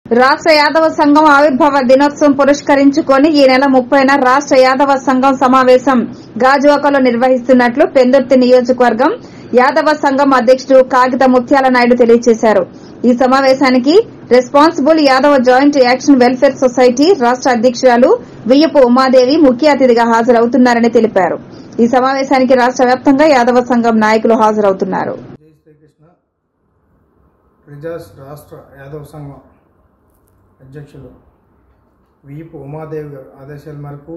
రాష్ట్ర యాదవ సంఘం ఆవిర్భావ దినోత్సవం పురస్కరించుకొని ఈ నెల ముప్పైన రాష్ట్ర యాదవ సంఘం సమావేశం గాజువాకలో నిర్వహిస్తున్నట్లు పెందుర్తి నియోజకవర్గం యాదవ సంఘం అధ్యక్షుడు కాగిత ముత్యాల నాయుడు తెలియజేశారు ఈ సమావేశానికి responsible Yadava joint action welfare society రాష్ట్ర అధ్యక్షురాలు వియ్యపు ఉమాదేవి ముఖ్య అతిథిగా హాజరవుతున్నారని తెలిపారు ఈ సమావేశానికి రాష్ట్ర వ్యాప్తంగా యాదవ సంఘం నాయకులు హాజరవుతున్నారు జై శ్రీకృష్ణ ప్రజాస్ రాష్ట్ర యాదవ సంఘం అధ్యక్షులు విపు ఉమాదేవి గారు ఆదేశాల మేరకు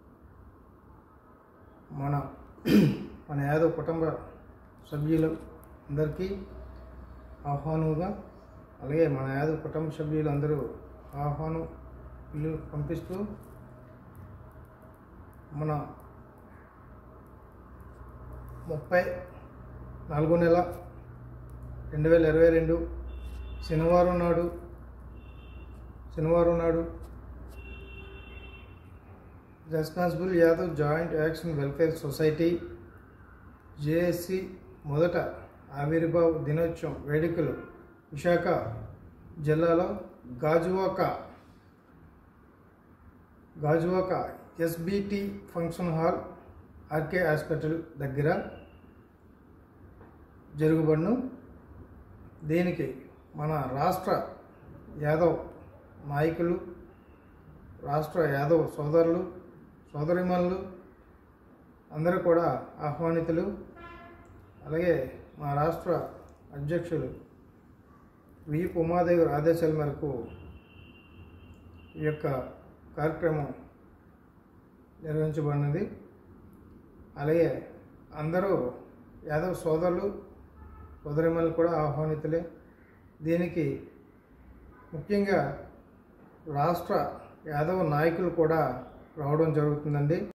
మన మన యాదవ కుటుంబ సభ్యులు అందరికీ ఆహ్వానంగా అలాగే మన యాదవ కుటుంబ సభ్యులు అందరూ ఆహ్వానం ఇల్లు పంపిస్తూ మన ముప్పై నాలుగో నెల రెండు వేల ఇరవై రెండు శనివారం నాడు శనివారం నాడు responsible Yadav joint action welfare society JSC మొదట ఆవిర్భావ దినోత్సవం వేడుకలు విశాఖ జిల్లాలో Gajuwaka Gajuwaka SBT function hall RK hospital దగ్గర జరుగుబడును దీనికి మన రాష్ట్ర యాదవ్ నాయకులు రాష్ట్ర యాదవ్ సోదరులు సోదరిమణులు అందరూ కూడా ఆహ్వానితులు అలాగే మా రాష్ట్ర అధ్యక్షులు వి ఉమాదేవి గారి ఆదేశాల మేరకు ఈ యొక్క కార్యక్రమం నిర్వహించబడినది అలాగే అందరూ యాదవ్ సోదరులు సోదరిమణులు కూడా ఆహ్వానితులే దీనికి ముఖ్యంగా రాష్ట్ర యాదవ నాయకులు కూడా రావడం జరుగుతుందండి